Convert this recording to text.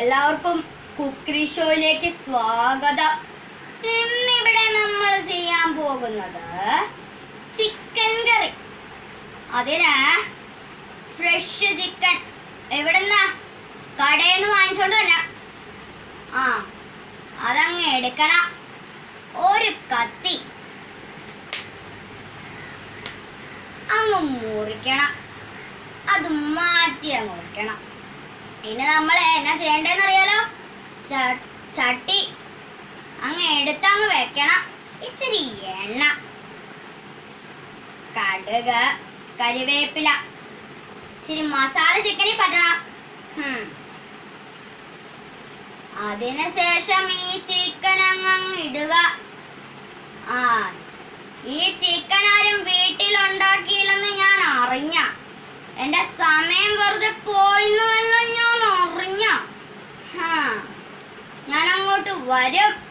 എല്ലാവർക്കും കുക്കറി ഷോയിലേക്ക് സ്വാഗതം ഇന്നിവിടെ നമ്മൾ ചെയ്യാൻ പോകുന്നത് ചിക്കൻ കറി അതിന് ഫ്രഷ് ചിക്കൻ എവിടുന്നാ കടയിൽ നിന്ന് വാങ്ങിച്ചോണ്ട് തന്നെ ആ അതങ്ങ് എടുക്കണം ഒരു കത്തി അങ്ങ് മുറിക്കണം അത് മാറ്റി അങ്ങ് വെക്കണം ഇനി നമ്മൾ എന്നാ ചെയ്യണ്ടേന്ന് അറിയാലോ ച- ചട്ടി അങ്ങ് എടുത്തങ്ങ് വെക്കണം ഇച്ചിരി എണ്ണ കടുക് കരിവേപ്പില ഇച്ചിരി മസാല ചിക്കനിൽ പറ്റണം ഹും. അതിനുശേഷം ഈ ചിക്കൻ അങ്ങ് അങ്ങ് ഇടുക ആ ഈ ചിക്കൻ ആരും വീട്ടിൽ ഉണ്ടാക്കിയില്ലെന്ന് ഞാൻ അറിഞ്ഞ എന്റെ സമയം വെറുതെ പോയിന്നുവല്ല ഞാൻ അറിഞ്ഞ ഹാ. ഞാൻ അങ്ങോട്ട് വരും